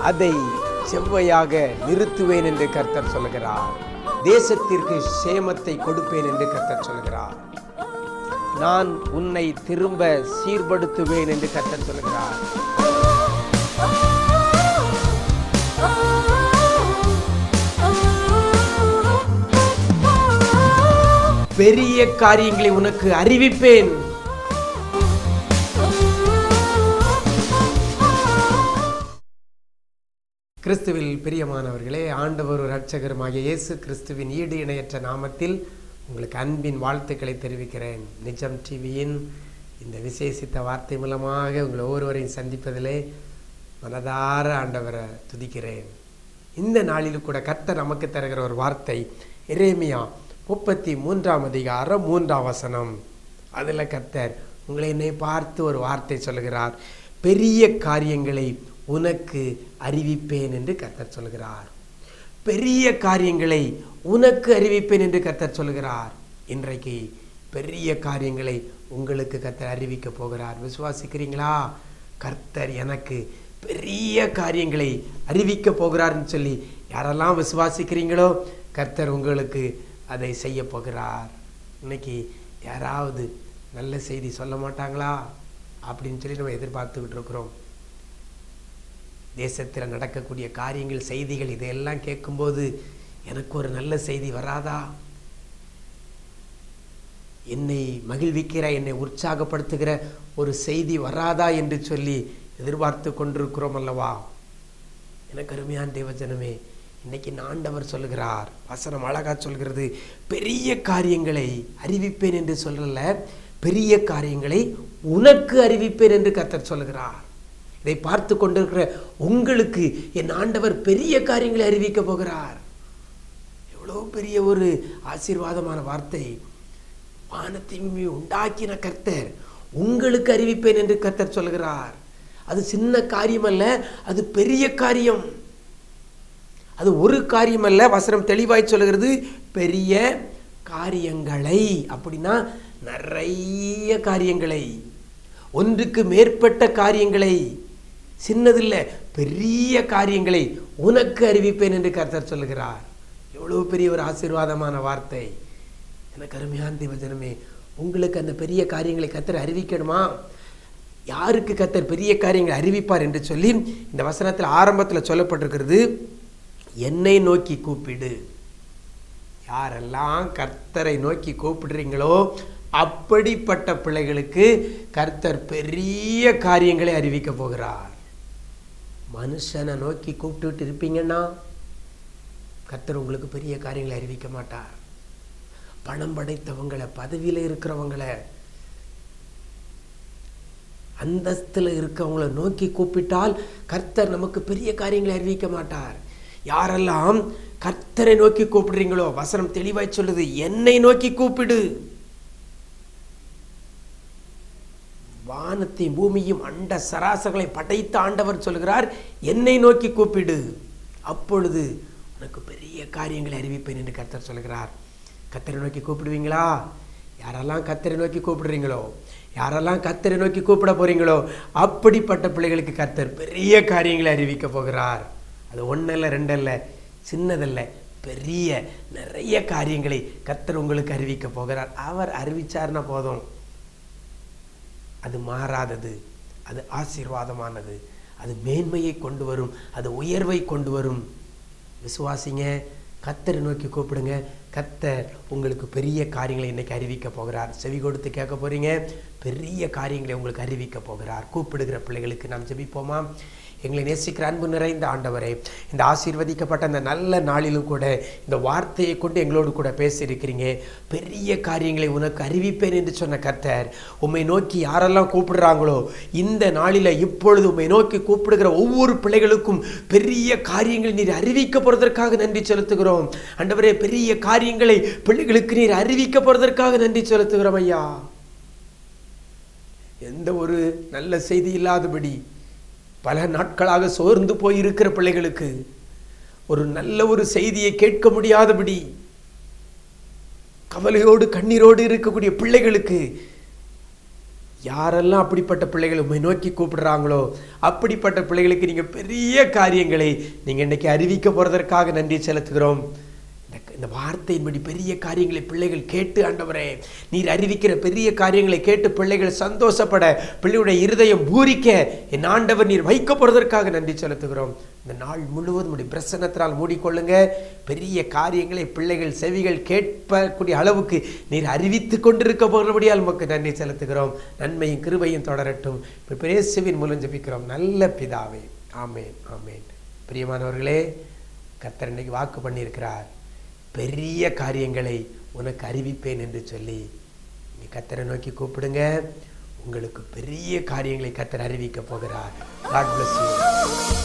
அதை செவ்வையாக நிறுத்துவேன் என்று கர்த்தர் சொல்கிறார் தேசத்திற்கு சேமத்தை கொடுப்பேன் என்று கர்த்தர் சொல்கிறார் நான் உன்னை திரும்ப சீர்படுத்துவேன் என்று கர்த்தர் சொல்கிறார் பெரிய காரியங்களை உனக்கு அறிவிப்பேன் கிறிஸ்துவில் பிரியமானவர்களே ஆண்டவர் ஒரு இரட்சகருமாகிய இயேசு கிறிஸ்துவின் ஈடு இணையற்ற நாமத்தில் உங்களுக்கு அன்பின் வாழ்த்துக்களை தெரிவிக்கிறேன் நிஜம் டிவியின் இந்த விசேஷித்த வார்த்தை மூலமாக உங்களை ஒவ்வொருவரையும் சந்திப்பதிலே மனதார ஆண்டவரை துதிக்கிறேன் இந்த நாளில் கூட கர்த்தர் நமக்கு தருகிற ஒரு வார்த்தை எரேமியா முப்பத்தி மூன்றாம் அதிகாரம் மூன்றாம் வசனம் அதில் கர்த்தர் உங்களை என்னை பார்த்து ஒரு வார்த்தை சொல்கிறார் பெரிய காரியங்களை உனக்கு அறிவிப்பேன் என்று கர்த்தர் சொல்கிறார் பெரிய காரியங்களை உனக்கு அறிவிப்பேன் என்று கர்த்தர் சொல்கிறார் இன்றைக்கு பெரிய காரியங்களை உங்களுக்கு கர்த்தர் அறிவிக்க போகிறார் விசுவாசிக்கிறீங்களா கர்த்தர் எனக்கு பெரிய காரியங்களை அறிவிக்க போகிறார்னு சொல்லி யாரெல்லாம் விசுவாசிக்கிறீங்களோ கர்த்தர் உங்களுக்கு அதை செய்ய போகிறார் இன்னைக்கு யாராவது நல்ல செய்தி சொல்ல மாட்டாங்களா அப்படின்னு சொல்லி நம்ம எதிர்பார்த்துக்கிட்டு இருக்கிறோம் தேசத்தில் நடக்கக்கூடிய காரியங்கள் செய்திகள் இதையெல்லாம் கேட்கும்போது எனக்கு ஒரு நல்ல செய்தி வராதா என்னை மகிழ்விக்கிற என்னை உற்சாகப்படுத்துகிற ஒரு செய்தி வராதா என்று சொல்லி எதிர்பார்த்து கொண்டிருக்கிறோம் அல்லவா எனக்கு அருமையான தேவஜனமே இன்னைக்கு ஆண்டவர் சொல்லுகிறார் வசனம் அழகா சொல்கிறது பெரிய காரியங்களை அறிவிப்பேன் என்று சொல்லல பெரிய காரியங்களை உனக்கு அறிவிப்பேன் என்று கர்த்தர் சொல்லுகிறார் இதை பார்த்து கொண்டிருக்கிற உங்களுக்கு என் ஆண்டவர் பெரிய காரியங்களை அறிவிக்க போகிறார் எவ்வளோ பெரிய ஒரு ஆசீர்வாதமான வார்த்தை வானத்தையும் உண்டாக்கின கர்த்தர் உங்களுக்கு அறிவிப்பேன் என்று கர்த்தர் சொல்கிறார் அது சின்ன காரியம் அல்ல அது பெரிய காரியம் அது ஒரு காரியம் அல்ல வசனம் தெளிவாய் சொல்கிறது பெரிய காரியங்களை அப்படின்னா நிறைய காரியங்களை ஒன்றுக்கு மேற்பட்ட காரியங்களை சின்னதில்லை பெரிய காரியங்களை உனக்கு அறிவிப்பேன் என்று கர்த்தர் சொல்லுகிறார் எவ்வளவு பெரிய ஒரு ஆசீர்வாதமான வார்த்தை எனக்கு அருமையான தேவஜனமே உங்களுக்கு அந்த பெரிய காரியங்களை கர்த்தர் அறிவிக்கணுமா யாருக்கு கர்த்தர் பெரிய காரியங்களை அறிவிப்பார் என்று சொல்லி இந்த வசனத்தில் ஆரம்பத்தில் சொல்லப்பட்டிருக்கிறது என்னை நோக்கி கூப்பிடு யாரெல்லாம் கர்த்தரை நோக்கி கூப்பிடுறீங்களோ அப்படிப்பட்ட பிள்ளைகளுக்கு கர்த்தர் பெரிய காரியங்களை அறிவிக்க போகிறார் மனுஷனை நோக்கி கூப்பிட்டுட்டு இருப்பீங்கன்னா கர்த்தர் உங்களுக்கு பெரிய காரியங்களை அறிவிக்க மாட்டார் பணம் படைத்தவங்களை பதவியில் இருக்கிறவங்களை அந்தஸ்தில் இருக்கவங்கள நோக்கி கூப்பிட்டால் கர்த்தர் நமக்கு பெரிய காரியங்களை அறிவிக்க மாட்டார் யாரெல்லாம் கர்த்தரை நோக்கி கூப்பிடுறீங்களோ வசனம் தெளிவாய் சொல்லுது என்னை நோக்கி கூப்பிடு வானத்தையும் பூமியும் அண்ட சராசர்களை படைத்த ஆண்டவர் சொல்கிறார் என்னை நோக்கி கூப்பிடு அப்பொழுது உனக்கு பெரிய காரியங்களை அறிவிப்பேன் என்று கர்த்தர் சொல்கிறார் கத்தரை நோக்கி கூப்பிடுவீங்களா யாரெல்லாம் கத்தரை நோக்கி கூப்பிடுறீங்களோ யாரெல்லாம் கத்தரை நோக்கி கூப்பிட போறீங்களோ அப்படிப்பட்ட பிள்ளைகளுக்கு கர்த்தர் பெரிய காரியங்களை அறிவிக்க போகிறார் அது ஒன்றல்ல ரெண்டல்ல சின்னதல்ல பெரிய நிறைய காரியங்களை கர்த்தர் உங்களுக்கு அறிவிக்க போகிறார் அவர் அறிவிச்சார்னா போதும் அது மாறாதது அது ஆசீர்வாதமானது அது மேன்மையை கொண்டு வரும் அது உயர்வை கொண்டு வரும் விசுவாசிங்க கத்தரை நோக்கி கூப்பிடுங்க கத்தர் உங்களுக்கு பெரிய காரியங்களை இன்னைக்கு அறிவிக்க போகிறார் செவி கொடுத்து கேட்க போறீங்க பெரிய காரியங்களை உங்களுக்கு அறிவிக்க போகிறார் கூப்பிடுகிற பிள்ளைகளுக்கு நாம் ஜெபிப்போமா எங்களை நேசிக்கிற அன்பு நிறைந்த ஆண்டவரே இந்த ஆசீர்வதிக்கப்பட்ட அந்த நல்ல நாளிலும் கூட இந்த வார்த்தையை கொண்டு எங்களோடு கூட பேசியிருக்கிறீங்க பெரிய காரியங்களை உனக்கு அறிவிப்பேன் என்று சொன்ன கர்த்தர் உம்மை நோக்கி யாரெல்லாம் கூப்பிடுறாங்களோ இந்த நாளில் இப்பொழுது உம்மை நோக்கி கூப்பிடுகிற ஒவ்வொரு பிள்ளைகளுக்கும் பெரிய காரியங்களை நீர் அறிவிக்க போறதற்காக நன்றி செலுத்துகிறோம் ஆண்டவரே பெரிய காரியங்களை பிள்ளைகளுக்கு நீர் அறிவிக்க போறதற்காக நன்றி செலுத்துகிறோம் ஐயா எந்த ஒரு நல்ல செய்தி இல்லாதபடி பல நாட்களாக சோர்ந்து போயிருக்கிற பிள்ளைகளுக்கு ஒரு நல்ல ஒரு செய்தியை கேட்க முடியாதபடி கவலையோடு கண்ணீரோடு இருக்கக்கூடிய பிள்ளைகளுக்கு யாரெல்லாம் அப்படிப்பட்ட பிள்ளைகள் உண்மை நோக்கி கூப்பிடுறாங்களோ அப்படிப்பட்ட பிள்ளைகளுக்கு நீங்கள் பெரிய காரியங்களை நீங்கள் இன்னைக்கு அறிவிக்க போகிறதற்காக நன்றி செலுத்துகிறோம் இந்த இந்த வார்த்தையின்படி பெரிய காரியங்களை பிள்ளைகள் கேட்டு ஆண்டவரே நீர் அறிவிக்கிற பெரிய காரியங்களை கேட்டு பிள்ளைகள் சந்தோஷப்பட பிள்ளையுடைய இருதயம் பூரிக்க என் ஆண்டவர் நீர் வைக்க போகிறதற்காக நன்றி செலுத்துகிறோம் இந்த நாள் முழுவதும் உடைய பிரசன்னத்தினால் மூடிக்கொள்ளுங்க பெரிய காரியங்களை பிள்ளைகள் செவிகள் கேட்பக்கூடிய அளவுக்கு நீர் அறிவித்து கொண்டிருக்க போகிறபடியால் உமக்கு நன்றி செலுத்துகிறோம் நன்மையும் கிருபையும் தொடரட்டும் இப்போ பிரேசுவின் மூலம் ஜெபிக்கிறோம் நல்ல பிதாவே ஆமேன் ஆமேன் பிரியமானவர்களே கர்த்தர் இன்னைக்கு வாக்கு பண்ணியிருக்கிறார் பெரிய காரியங்களை உனக்கு அறிவிப்பேன் என்று சொல்லி நீ கத்தரை நோக்கி கூப்பிடுங்க உங்களுக்கு பெரிய காரியங்களை கத்தர் அறிவிக்க போகிறார் God bless you